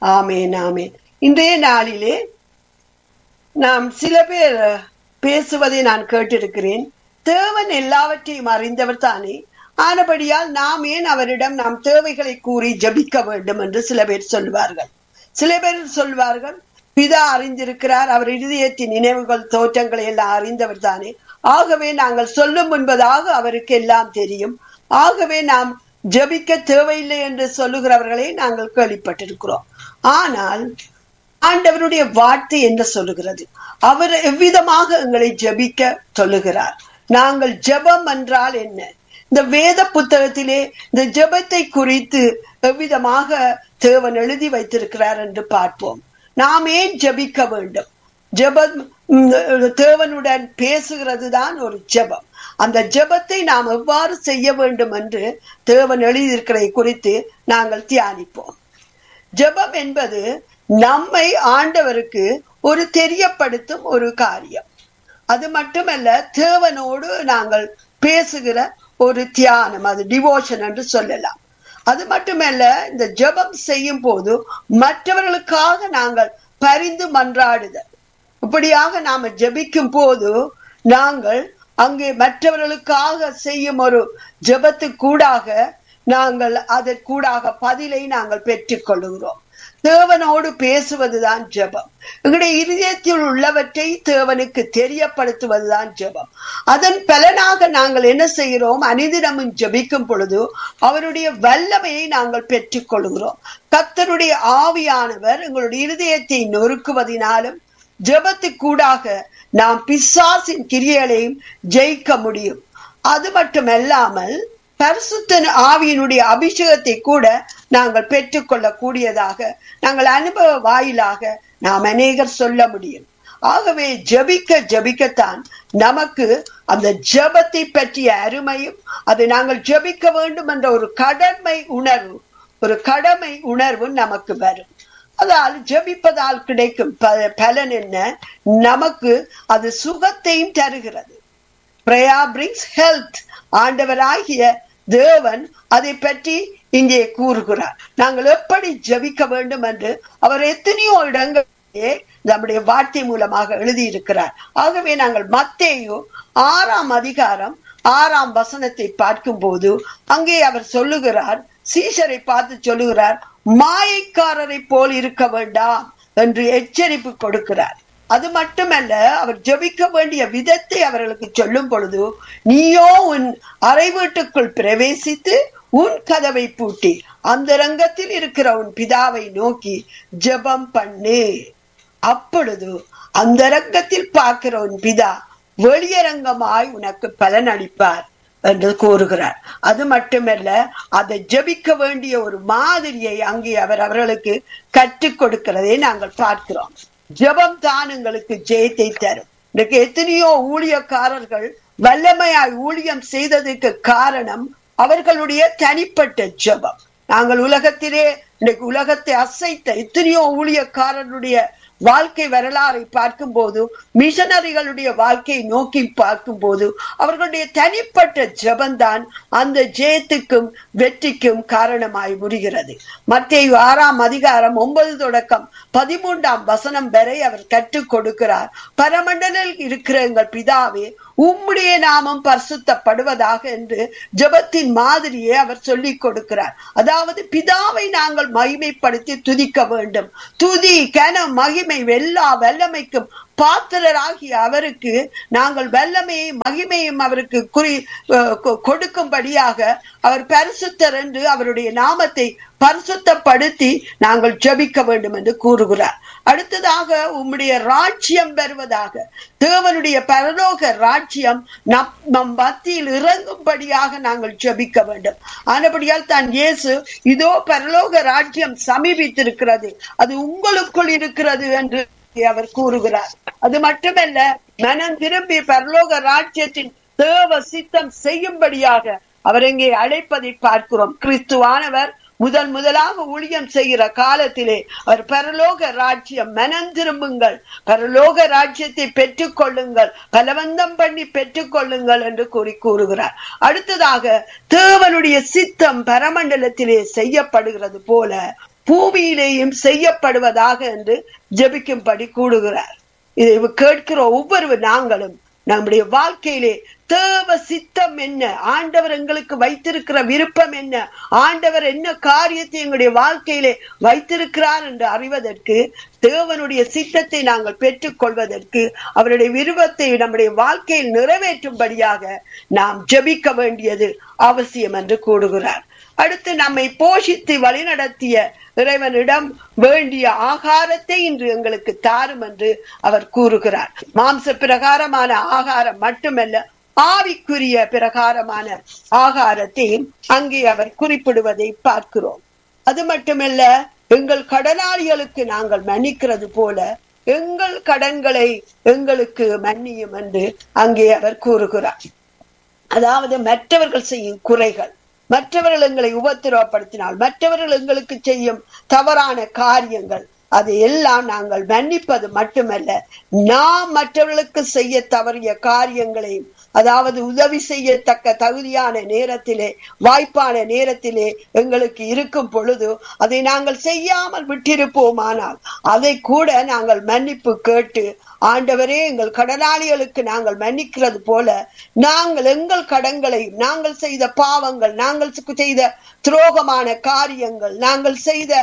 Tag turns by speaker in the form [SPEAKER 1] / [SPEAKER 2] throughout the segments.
[SPEAKER 1] ஆமேன் ஆமேன் இன்றைய நாளிலே நாம் சில பேர் பேசுவதை நான் கேட்டிருக்கிறேன் தேவன் எல்லாவற்றையும் அறிந்தவர் தானே ஆனபடியால் நாம் ஏன் அவரிடம் நாம் தேவைகளை கூறி ஜபிக்க வேண்டும் என்று சில பேர் சொல்வார்கள் சில பேர் சொல்வார்கள் பிதா அறிந்திருக்கிறார் அவர் இருதயத்தின் நினைவுகள் தோற்றங்களை எல்லாம் அறிந்தவர் தானே ஆகவே நாங்கள் சொல்லும் முன்பதாக அவருக்கு எல்லாம் தெரியும் ஆகவே நாம் ஜபிக்க தேவையில்லை என்று சொல்லுகிறவர்களை நாங்கள் கேள்விப்பட்டிருக்கிறோம் ஆனால் ஆண்டவருடைய வார்த்தை என்ன சொல்லுகிறது அவர் எவ்விதமாக எங்களை ஜபிக்க சொல்லுகிறார் நாங்கள் ஜெபம் என்றால் என்ன இந்த வேத புத்தகத்திலே இந்த ஜெபத்தை குறித்து எவ்விதமாக தேவன் எழுதி வைத்திருக்கிறார் என்று பார்ப்போம் நாம் ஏன் ஜபிக்க வேண்டும் ஜெபம் தேவனுடன் பேசுகிறது தான் ஒரு ஜெபம் அந்த ஜெபத்தை நாம் எவ்வாறு செய்ய வேண்டும் என்று தேவன் எழுதியிருக்கிறதை குறித்து நாங்கள் தியானிப்போம் ஜெபம் என்பது நம்மை ஆண்டவருக்கு ஒரு தெரியப்படுத்தும் ஒரு காரியம் அது மட்டுமல்ல தேவனோடு நாங்கள் பேசுகிற ஒரு தியானம் அது டிவோஷன் என்று சொல்லலாம் அது மட்டுமல்ல இந்த ஜெபம் செய்யும் போது மற்றவர்களுக்காக நாங்கள் பரிந்து மன்றாடுதல் இப்படியாக நாம ஜெபிக்கும் போது நாங்கள் அங்கே மற்றவர்களுக்காக செய்யும் ஒரு ஜெபத்துக்கூடாக நாங்கள் அதற்கூடாக பதிலை நாங்கள் பெற்றுக் கொள்ளுகிறோம் தேவனோடு பேசுவதுதான் ஜெபம் எங்களுடைய இருதயத்தில் உள்ளவற்றை தேவனுக்கு தெரியப்படுத்துவதுதான் ஜெபம் அதன் பலனாக நாங்கள் என்ன செய்கிறோம் அனிதினமும் ஜெபிக்கும் பொழுது அவருடைய வல்லமையை நாங்கள் பெற்றுக் கொள்கிறோம் கத்தருடைய ஆவியானவர் எங்களுடைய இருதயத்தை நொறுக்குவதினாலும் ஜெபத்துக்கூடாக நாம் பிசாசின் கிரியைகளையும் ஜெயிக்க முடியும் அது மட்டுமல்லாமல் பரிசுத்தன் ஆவியினுடைய அபிஷேகத்தை கூட நாங்கள் பெற்றுக்கொள்ள கூடியதாக நாங்கள் அனுபவ வாயிலாக நாம் அநேகர் சொல்ல முடியும் ஆகவே ஜபிக்க ஜபிக்கத்தான் நமக்கு அந்த ஜபத்தை பற்றிய அருமையும் அதை நாங்கள் ஜபிக்க வேண்டும் என்ற ஒரு கடமை உணர்வு ஒரு கடமை உணர்வு நமக்கு வரும் அதால் ஜபிப்பதால் கிடைக்கும் பலன் என்ன நமக்கு அது சுகத்தையும் தருகிறது பிரயா பிரிங்ஸ் ஹெல்த் ஆண்டவராகிய தேவன் அதை பற்றி இங்கே கூறுகிறார் நாங்கள் எப்படி ஜபிக்க வேண்டும் என்று அவர் எத்தனையோ இடங்களிலே நம்முடைய வார்த்தை மூலமாக எழுதியிருக்கிறார் ஆகவே நாங்கள் மத்தேயோ ஆறாம் அதிகாரம் ஆறாம் வசனத்தை பார்க்கும் போது அங்கே அவர் சொல்லுகிறார் சீஷரை பார்த்து சொல்லுகிறார் மாயக்காரரை போல் இருக்க வேண்டாம் என்று எச்சரிப்பு கொடுக்கிறார் அது மட்டுமல்ல அவர் ஜபிக்க வேண்டிய விதத்தை அவர்களுக்கு சொல்லும் பொழுது நீயோ உன் அறை வீட்டுக்குள் பிரவேசித்து உன் கதவை பூட்டி அந்த ரங்கத்தில் இருக்கிற உன் பிதாவை நோக்கி ஜெபம் பண்ணு அப்பொழுது அந்த ரங்கத்தில் பார்க்கிற உன் பிதா வெளியரங்கமாய் உனக்கு பலன் அளிப்பார் என்று கூறுகிறார் அது மட்டுமல்ல அதை ஜபிக்க வேண்டிய ஒரு மாதிரியை அங்கே அவர் அவர்களுக்கு கற்றுக் கொடுக்கிறதை நாங்கள் பார்க்கிறோம் ஜபம் தான் எங்களுக்கு ஜெயத்தை தரும் இன்றைக்கு எத்தனையோ ஊழியக்காரர்கள் வல்லமையாய் ஊழியம் செய்ததுக்கு காரணம் அவர்களுடைய தனிப்பட்ட ஜபம் நாங்கள் உலகத்திலே இன்றைக்கு உலகத்தை அசைத்த எத்தனையோ ஊழியக்காரர்களுடைய வாழ்க்கை வரலாறை பார்க்கும் போது மிஷனரிகளுடைய வாழ்க்கையை நோக்கி பார்க்கும் போது அவர்களுடைய தனிப்பட்ட ஜபந்தான் அந்த ஜெயத்துக்கும் வெற்றிக்கும் காரணமாய் முடிகிறது மத்திய ஆறாம் அதிகாரம் ஒன்பது தொடக்கம் பதிமூன்றாம் வசனம் வரை அவர் கற்றுக் கொடுக்கிறார் பரமண்டலில் இருக்கிற எங்கள் பிதாவே உம்முடைய நாமம் பரிசுத்தப்படுவதாக என்று ஜபத்தின் மாதிரியே அவர் சொல்லிக் கொடுக்கிறார் அதாவது பிதாவை நாங்கள் மகிமைப்படுத்தி துதிக்க வேண்டும் துதி கன மகிமை எல்லா வல்லமைக்கும் பாத்திரராகிய அவருக்கு நாங்கள் வல்லமையை மகிமையும் அவருக்கு குறி கொடுக்கும்படியாக அவர் பரிசுத்தர் என்று அவருடைய நாமத்தை பரிசுத்தப்படுத்தி நாங்கள் ஜபிக்க வேண்டும் என்று கூறுகிறார் அடுத்ததாக உம்முடைய ராஜ்யம் பெறுவதாக தேவனுடைய பரலோக ராஜ்யம் நம் மத்தியில் இறங்கும்படியாக நாங்கள் ஜபிக்க வேண்டும் ஆனபடியால் தான் இயேசு இதோ பரலோக ராஜ்யம் சமீபித்திருக்கிறது அது உங்களுக்குள் இருக்கிறது என்று அவர் கூறுகிறார் அது மட்டுமல்ல மனம் திரும்பி பரலோக ராஜ்யத்தின் தேவ சித்தம் செய்யும்படியாக அவர் இங்கே அழைப்பதை பார்க்கிறோம் கிறிஸ்துவானவர் முதல் முதலாக ஊழியம் செய்கிற காலத்திலே அவர் பரலோக ராஜ்யம் மனம் திரும்புங்கள் பரலோக ராஜ்யத்தை பெற்றுக் கொள்ளுங்கள் பலவந்தம் பண்ணி பெற்றுக் கொள்ளுங்கள் என்று கூறி கூறுகிறார் அடுத்ததாக தேவனுடைய சித்தம் பரமண்டலத்திலே செய்யப்படுகிறது போல பூமியிலேயும் செய்யப்படுவதாக என்று ஜெபிக்கும்படி கூடுகிறார் இதை கேட்கிற ஒவ்வொரு நாங்களும் நம்முடைய வாழ்க்கையிலே தேவ சித்தம் என்ன ஆண்டவர் எங்களுக்கு வைத்திருக்கிற விருப்பம் என்ன ஆண்டவர் என்ன காரியத்தை எங்களுடைய வாழ்க்கையிலே வைத்திருக்கிறார் என்று அறிவதற்கு தேவனுடைய சித்தத்தை நாங்கள் பெற்றுக் கொள்வதற்கு அவருடைய விருப்பத்தை நம்முடைய வாழ்க்கையில் நிறைவேற்றும்படியாக நாம் ஜெபிக்க வேண்டியது அவசியம் என்று கூறுகிறார் அடுத்து நம்மை போஷித்து வழிநடத்திய இறைவனிடம் வேண்டிய ஆகாரத்தை இன்று எங்களுக்கு தாரும் என்று அவர் கூறுகிறார் மாம்ச பிரகாரமான ஆகாரம் மட்டுமல்ல ஆவிக்குரிய பிரகாரமான ஆகாரத்தையும் அங்கே அவர் குறிப்பிடுவதை பார்க்கிறோம் அது மட்டுமல்ல எங்கள் கடனாளிகளுக்கு நாங்கள் மன்னிக்கிறது போல எங்கள் கடன்களை எங்களுக்கு மன்னியும் என்று அங்கே அவர் கூறுகிறார் அதாவது மற்றவர்கள் செய்யும் குறைகள் மற்றவர்கள் எங்களை உபத்திரவப்படுத்தினால் மற்றவர்கள் எங்களுக்கு செய்யும் தவறான காரியங்கள் அது எல்லாம் நாங்கள் மன்னிப்பது மட்டுமல்ல நாம் மற்றவர்களுக்கு செய்ய தவறிய காரியங்களையும் அதாவது உதவி செய்யத்தக்க தகுதியான நேரத்திலே வாய்ப்பான நேரத்திலே எங்களுக்கு இருக்கும் பொழுது அதை நாங்கள் செய்யாமல் விட்டிருப்போமானால் அதை கூட நாங்கள் மன்னிப்பு கேட்டு ஆண்டவரே எங்கள் கடனாளிகளுக்கு நாங்கள் மன்னிக்கிறது போல நாங்கள் எங்கள் கடன்களை நாங்கள் செய்த பாவங்கள் நாங்கள் செய்த துரோகமான காரியங்கள் நாங்கள் செய்த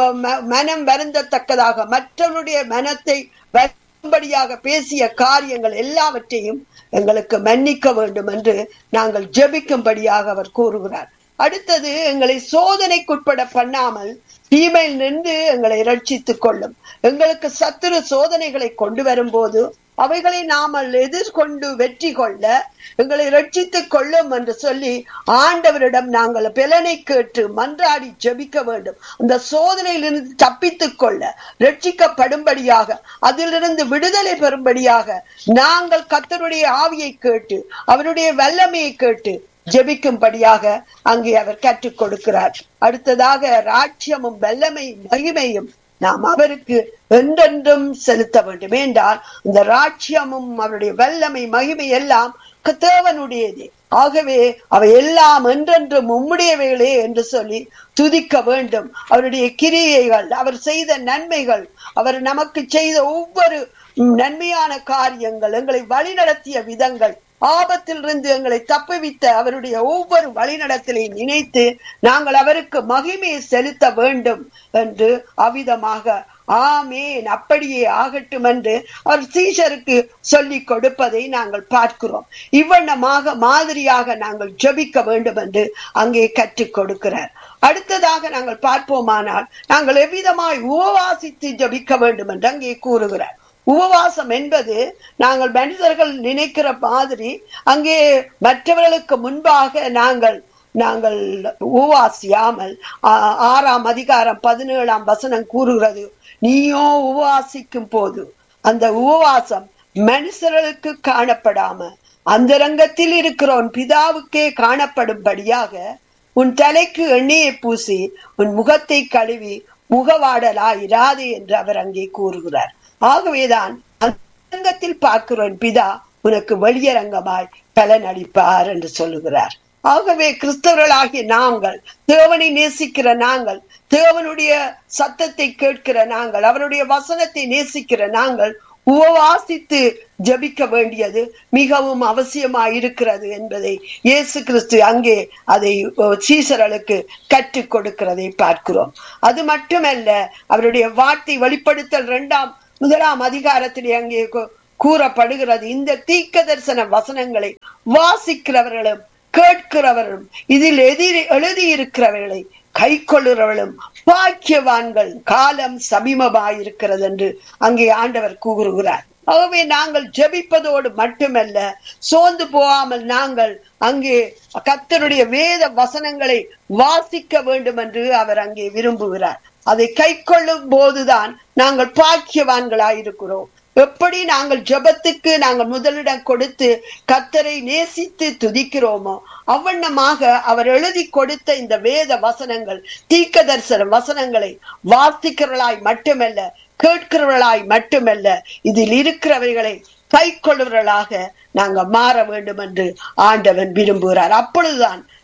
[SPEAKER 1] மனம் வருந்தத்தக்கதாக மற்றவருடைய மனத்தை வரும்படியாக பேசிய காரியங்கள் எல்லாவற்றையும் எங்களுக்கு மன்னிக்க வேண்டும் என்று நாங்கள் ஜெபிக்கும்படியாக அவர் கூறுகிறார் அடுத்தது எங்களை சோதனைக்குட்பட பண்ணாமல் தீமையில் நின்று எங்களை ரட்சித்துக் கொள்ளும் எங்களுக்கு சத்துரு சோதனைகளை கொண்டு வரும்போது அவைகளை நாமல் எதிர்கொண்டு வெற்றி கொள்ள எங்களை ரட்சித்துக் கொள்ளும் என்று சொல்லி ஆண்டவரிடம் நாங்கள் பலனை கேட்டு மன்றாடி ஜெபிக்க வேண்டும் அந்த சோதனையிலிருந்து தப்பித்துக் கொள்ள ரட்சிக்கப்படும்படியாக அதிலிருந்து விடுதலை பெறும்படியாக நாங்கள் கத்தருடைய ஆவியை கேட்டு அவருடைய வல்லமையை கேட்டு ஜெபிக்கும்படியாக அங்கே அவர் கற்றுக் கொடுக்கிறார் அடுத்ததாக ராட்சியமும் வல்லமையும் மகிமையும் நாம் அவருக்கு என்றென்றும் செலுத்த வேண்டும் என்றால் இந்த ராட்சியமும் அவருடைய வல்லமை மகிமை எல்லாம் தேவனுடையதே ஆகவே அவை எல்லாம் என்றென்றும் உம்முடையவைகளே என்று சொல்லி துதிக்க வேண்டும் அவருடைய கிரியைகள் அவர் செய்த நன்மைகள் அவர் நமக்கு செய்த ஒவ்வொரு நன்மையான காரியங்கள் எங்களை வழிநடத்திய விதங்கள் ஆபத்திலிருந்து எங்களை தப்புவித்த அவருடைய ஒவ்வொரு வழிநடத்தலை நினைத்து நாங்கள் அவருக்கு மகிமையை செலுத்த வேண்டும் என்று அவிதமாக ஆமேன் அப்படியே ஆகட்டும் என்று அவர் சீஷருக்கு சொல்லி கொடுப்பதை நாங்கள் பார்க்கிறோம் இவ்வண்ணமாக மாதிரியாக நாங்கள் ஜபிக்க வேண்டும் என்று அங்கே கற்றுக் கொடுக்கிறார் அடுத்ததாக நாங்கள் பார்ப்போமானால் நாங்கள் எவ்விதமாய் உபவாசித்து ஜபிக்க வேண்டும் என்று அங்கே கூறுகிறார் உபவாசம் என்பது நாங்கள் மனிதர்கள் நினைக்கிற மாதிரி அங்கே மற்றவர்களுக்கு முன்பாக நாங்கள் நாங்கள் உபவாசியாமல் ஆறாம் அதிகாரம் பதினேழாம் வசனம் கூறுகிறது நீயோ உபவாசிக்கும் போது அந்த உபவாசம் மனுஷர்களுக்கு காணப்படாம அந்த ரங்கத்தில் இருக்கிற உன் பிதாவுக்கே காணப்படும்படியாக உன் தலைக்கு எண்ணெயை பூசி உன் முகத்தை கழுவி முகவாடலா இராது என்று அவர் அங்கே கூறுகிறார் ஆகவேதான் அரங்கத்தில் பார்க்கிறோம் பிதா உனக்கு வெளியரங்கமாய் பலன் அளிப்பார் என்று சொல்லுகிறார் ஆகவே கிறிஸ்தவர்களாகிய நாங்கள் தேவனை நேசிக்கிற நாங்கள் தேவனுடைய சத்தத்தை கேட்கிற நாங்கள் அவருடைய வசனத்தை நேசிக்கிற நாங்கள் உபவாசித்து ஜபிக்க வேண்டியது மிகவும் அவசியமாய் இருக்கிறது என்பதை இயேசு கிறிஸ்து அங்கே அதை சீசர்களுக்கு கற்றுக் கொடுக்கிறதை பார்க்கிறோம் அது மட்டுமல்ல அவருடைய வார்த்தை வெளிப்படுத்தல் இரண்டாம் முதலாம் அதிகாரத்திலே அங்கே கூறப்படுகிறது இந்த தீக்க தரிசன வசனங்களை வாசிக்கிறவர்களும் கேட்கிறவர்களும் இதில் எதிர் எழுதியிருக்கிறவர்களை கை கொள்ளுறவளும் பாக்கியவான்கள் காலம் சமீபமாயிருக்கிறது என்று அங்கே ஆண்டவர் கூறுகிறார் ஆகவே நாங்கள் ஜெபிப்பதோடு மட்டுமல்ல சோர்ந்து போகாமல் நாங்கள் அங்கே கத்தருடைய வேத வசனங்களை வாசிக்க வேண்டும் என்று அவர் அங்கே விரும்புகிறார் அதை கை கொள்ளும் போதுதான் நாங்கள் பாக்கியவான்களாயிருக்கிறோம் எப்படி நாங்கள் ஜபத்துக்கு நாங்கள் முதலிடம் கொடுத்து கத்தரை நேசித்து துதிக்கிறோமோ அவ்வண்ணமாக அவர் எழுதி கொடுத்த இந்த வேத வசனங்கள் தீக்க தரிசன வசனங்களை வாசிக்கிறவர்களாய் மட்டுமல்ல கேட்கிறவர்களாய் மட்டுமல்ல இதில் இருக்கிறவைகளை கை கொள்ளுவர்களாக நாங்கள் மாற வேண்டும் என்று ஆண்டவன் விரும்புகிறார் அப்பொழுதுதான்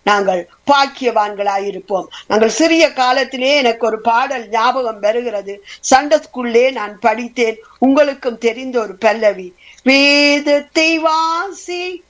[SPEAKER 1] நாங்கள் பாக்கியவான்களாயிருப்போம் நாங்கள் சிறிய காலத்திலே எனக்கு ஒரு பாடல் ஞாபகம் வருகிறது சண்டஸ்குள்ளே நான் படித்தேன் உங்களுக்கும் தெரிந்த ஒரு பல்லவி வேதத்தை வாசி